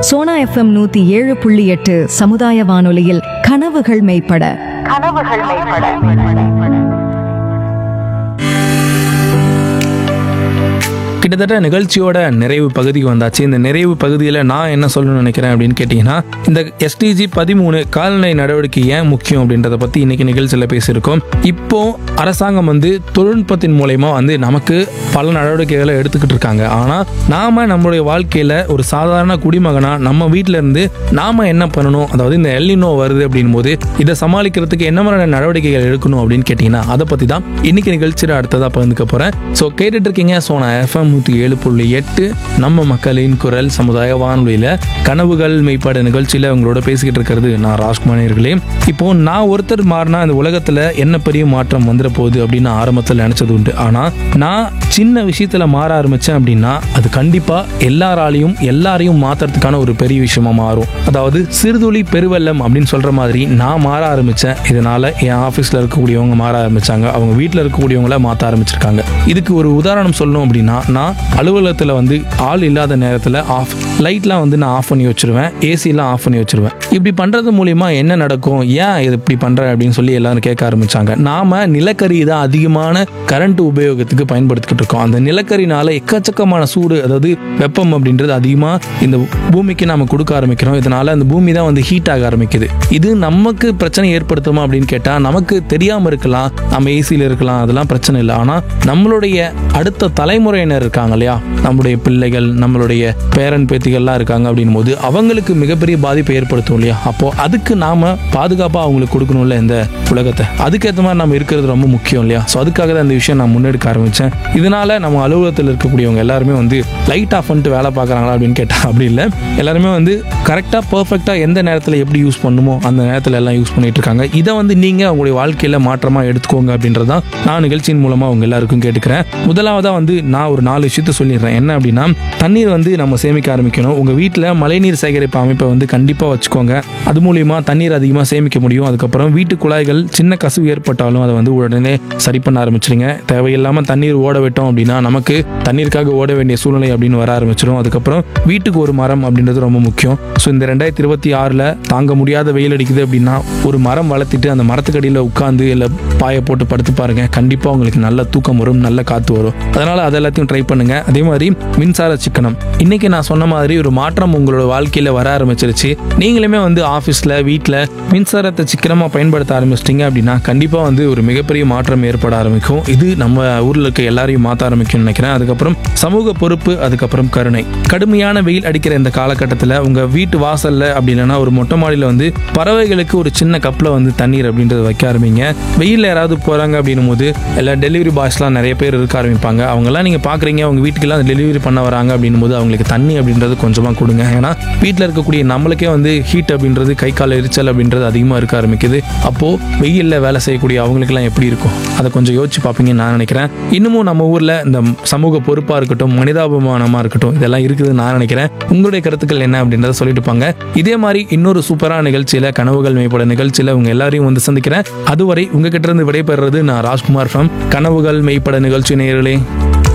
Sona FM நூத்தி ஏழு புள்ளி எட்டு சமுதாய வானொலியில் கனவுகள் மெய்ப்பட கனவுகள் மேம்பட கிட்டத்தட்ட நிகழ்ச்சியோட நிறைவு பகுதிக்கு வந்தாச்சு இந்த நிறைவு பகுதியில் நான் என்ன சொல்லணும்னு நினைக்கிறேன் அப்படின்னு கேட்டிங்கன்னா இந்த எஸ்டிஜி பதிமூணு கால்நடை நடவடிக்கை ஏன் முக்கியம் அப்படின்றத பற்றி இன்னைக்கு நிகழ்ச்சியில் பேசியிருக்கோம் இப்போ அரசாங்கம் வந்து தொழில்நுட்பத்தின் மூலயமா வந்து நமக்கு பல நடவடிக்கைகளை எடுத்துக்கிட்டு இருக்காங்க ஆனால் நாம நம்மளுடைய வாழ்க்கையில் ஒரு சாதாரண குடிமகனா நம்ம வீட்டில இருந்து நாம என்ன பண்ணணும் அதாவது இந்த எல்லினோ வருது அப்படின் போது இதை சமாளிக்கிறதுக்கு என்ன மாதிரியான நடவடிக்கைகள் எடுக்கணும் அப்படின்னு கேட்டிங்கன்னா அதை பற்றி தான் இன்னைக்கு நிகழ்ச்சியில் அடுத்ததாக பகிர்ந்துக்க போகிறேன் ஸோ கேட்டுட்டு இருக்கீங்க ஸோ நான் எஃப்எம் நூற்றி ஏழு புள்ளி எட்டு நம்ம மக்களின் குரல் சமுதாய வானொலியில் கனவுகள் மெய்ப்பாடு நிகழ்ச்சியில் உங்களோட பேசிக்கிட்டு இருக்கிறது நான் ராஜ்குமாரியர்களே இப்போ நான் ஒருத்தர் மாறினா இந்த உலகத்தில் என்ன பெரிய மாற்றம் வந்துட போகுது அப்படின்னு ஆரம்பத்தில் நினச்சது உண்டு ஆனால் நான் சின்ன விஷயத்தில் மாற ஆரம்பித்தேன் அப்படின்னா அது கண்டிப்பாக எல்லாராலையும் எல்லாரையும் மாற்றுறதுக்கான ஒரு பெரிய விஷயமா மாறும் அதாவது சிறுதுளி பெருவெள்ளம் அப்படின்னு சொல்கிற மாதிரி நான் மாற ஆரம்பித்தேன் இதனால் என் ஆஃபீஸில் இருக்கக்கூடியவங்க மாற ஆரம்பித்தாங்க அவங்க வீட்டில் இருக்கக்கூடியவங்கள மாற்ற ஆரம்பிச்சிருக்காங்க இதுக்கு ஒரு உதாரணம் சொல்லணும் அப்படின்னா நான் அலுவலகத்தில் வந்து ஆள் இல்லாத நேரத்தில் ஆஃப் லைட்லாம் வந்து நான் ஆஃப் பண்ணி வச்சிருவேன் ஏசிலாம் ஆஃப் பண்ணி வச்சிருவேன் இப்படி பண்ணுறது மூலிமா என்ன நடக்கும் ஏன் இது இப்படி பண்ணுற அப்படின்னு சொல்லி எல்லாரும் கேட்க ஆரம்பிச்சாங்க நாம நிலக்கரி தான் அதிகமான கரண்ட் உபயோகத்துக்கு பயன்படுத்திக்கிட்டு இருக்கோம் அந்த நிலக்கரினால எக்கச்சக்கமான சூடு அதாவது வெப்பம் அப்படின்றது அதிகமாக இந்த பூமிக்கு நம்ம கொடுக்க ஆரம்பிக்கிறோம் இதனால அந்த பூமி தான் வந்து ஹீட் ஆக ஆரம்பிக்குது இது நமக்கு பிரச்சனை ஏற்படுத்துமா அப்படின்னு கேட்டால் நமக்கு தெரியாமல் இருக்கலாம் நம்ம ஏசியில் இருக்கலாம் அதெல்லாம் பிரச்சனை இல்லை ஆனால் நம்மளுடைய அடுத்த தலைமுறையினர் இருக்காங்க இல்லையா நம்மளுடைய பிள்ளைகள் நம்மளுடைய பேரன் பேத்திகள்லாம் இருக்காங்க அப்படின் போது அவங்களுக்கு மிகப்பெரிய பாதிப்பை ஏற்படுத்தும் இல்லையா அப்போ அதுக்கு நாம பாதுகாப்பாக அவங்களுக்கு கொடுக்கணும்ல இந்த உலகத்தை அதுக்கேற்ற மாதிரி நம்ம இருக்கிறது ரொம்ப முக்கியம் இல்லையா ஸோ அதுக்காக தான் இந்த விஷயம் நான் முன்னெடுக்க ஆரம்பித்தேன் இதனால நம்ம அலுவலகத்தில் இருக்கக்கூடியவங்க எல்லாருமே வந்து லைட் ஆஃப் பண்ணிட்டு வேலை பார்க்குறாங்களா அப்படின்னு கேட்டால் அப்படி இல்லை எல்லாருமே வந்து கரெக்டாக பர்ஃபெக்டாக எந்த நேரத்தில் எப்படி யூஸ் பண்ணுமோ அந்த நேரத்தில் எல்லாம் யூஸ் பண்ணிட்டு இருக்காங்க இதை வந்து நீங்கள் உங்களுடைய வாழ்க்கையில் மாற்றமாக எடுத்துக்கோங்க அப்படின்றதான் நான் நிகழ்ச்சியின் மூலமாக உங்க எல்லாருக்கும் கேட்டுக்கிறேன் முதலாவதாக வந்து நான் ஒரு நாலு விஷயத்த சொல்லிடுறேன் என்ன அப்படின்னா தண்ணீர் வந்து நம்ம சேமிக்க ஆரம்பிக்கணும் உங்கள் வீட்டில் மழைநீர் சேகரிப்பு அமைப்பை வந்து கண்டிப்பாக வச்சுக்கோங்க அது மூலியமா தண்ணீர் அதிகமாக சேமிக்க முடியும் அதுக்கப்புறம் வீட்டு குழாய்கள் சின்ன கசிவு ஏற்பட்டாலும் அதை வந்து உடனே சரி பண்ண ஆரம்பிச்சிருங்க தேவையில்லாமல் தண்ணீர் ஓட விட்டோம் அப்படின்னா நமக்கு தண்ணீருக்காக ஓட வேண்டிய சூழ்நிலை அப்படின்னு வர ஆரம்பிச்சிடும் அதுக்கப்புறம் வீட்டுக்கு ஒரு மரம் அப்படின்றது ரொம்ப முக்கியம் ஸோ இந்த ரெண்டாயிரத்தி இருபத்தி ஆறில் தாங்க முடியாத வெயில் அடிக்குது அப்படின்னா ஒரு மரம் வளர்த்திட்டு அந்த மரத்துக்கடியில் உட்காந்து இல்லை பாயை போட்டு படுத்து பாருங்க கண்டிப்பாக உங்களுக்கு நல்ல தூக்கம் வரும் நல்ல காற்று வரும் அதனால அது எல்லாத்தையும் ட்ரை பண்ணுங்க அதே மாதிரி மின்சார சிக்கனம் இன்னைக்கு நான் சொன்ன மாதிரி ஒரு மாற்றம் உங்களோட வாழ்க்கையில் வர ஆரம்பிச்சிருச்சு நீங்களுமே வந்து ஆஃபீஸில் வீட்டில் மின்சாரத்தை சிக்கனமாக பயன்படுத்த ஆரம்பிச்சிட்டிங்க அப்படின்னா கண்டிப்பாக வந்து ஒரு மிகப்பெரிய மாற்றம் ஏற்பட ஆரம்பிக்கும் இது நம்ம ஊரில் இருக்க எல்லாரையும் மாற்ற ஆரம்பிக்கும்னு நினைக்கிறேன் அதுக்கப்புறம் சமூக பொறுப்பு அதுக்கப்புறம் கருணை கடுமையான வெயில் அடிக்கிற இந்த காலகட்டத்தில் உங்கள் வீட்டு வாசலில் அப்படி இல்லைன்னா ஒரு மொட்டை மாடியில் வந்து பறவைகளுக்கு ஒரு சின்ன கப்பில் வந்து தண்ணீர் அப்படின்றத வைக்க ஆரம்பிங்க வெயிலில் யாராவது போகிறாங்க அப்படின்னும் போது எல்லா டெலிவரி பாய்ஸ்லாம் நிறைய பேர் இருக்க ஆரம்பிப்பாங்க அவங்கெல்லாம் நீங்கள் பார்க்குறீங்க அவங்க வீட்டுக்கெல்லாம் டெலிவரி பண்ண வராங்க அப்படின்னும் போது அவங்களுக்கு தண்ணி அப்படின்றது கொஞ்சமாக கொடுங்க ஏன்னா வீட்டில் இருக்கக்கூடிய நம்மளுக்கே வந்து ஹீட் அப்படின்றது கை கால் எரிச்சல் அப்படின்றது அதிகமாக இருக்க ஆரம்பிக்குது அப்போது வெயிலில் வேலை செய்யக்கூடிய அவங்களுக்கெல்லாம் எப்படி இருக்கும் அதை கொஞ்சம் யோசிச்சு பார்ப்பீங்கன்னு நான் நினைக்கிறேன் இன்னமும் நம்ம ஊரில் இந்த சமூக பொறுப்பாக இருக்கட்டும் மனிதாபிமானமாக இருக்கட்டும் இதெல்லாம் இருக்குதுன்னு நான் நினைக்கிறேன் உங்களுடைய கருத்துக்கள் என்ன அப்படின்றத சொல்லிட்டு போங்க இதே மாதிரி இன்னொரு சூப்பரான நிகழ்ச்சியில் கனவுகள் மேம்பட நிகழ்ச்சியில் உங்க எல்லாரையும் வந்து சந்திக்கிறேன் அதுவரை உங்ககிட்ட இருந்து விடைபெறுறது நான் ராஜ்குமார் ஃப்ரம் கனவுகள் மெய்ப்பட நிகழ்ச்சி நேயர்களே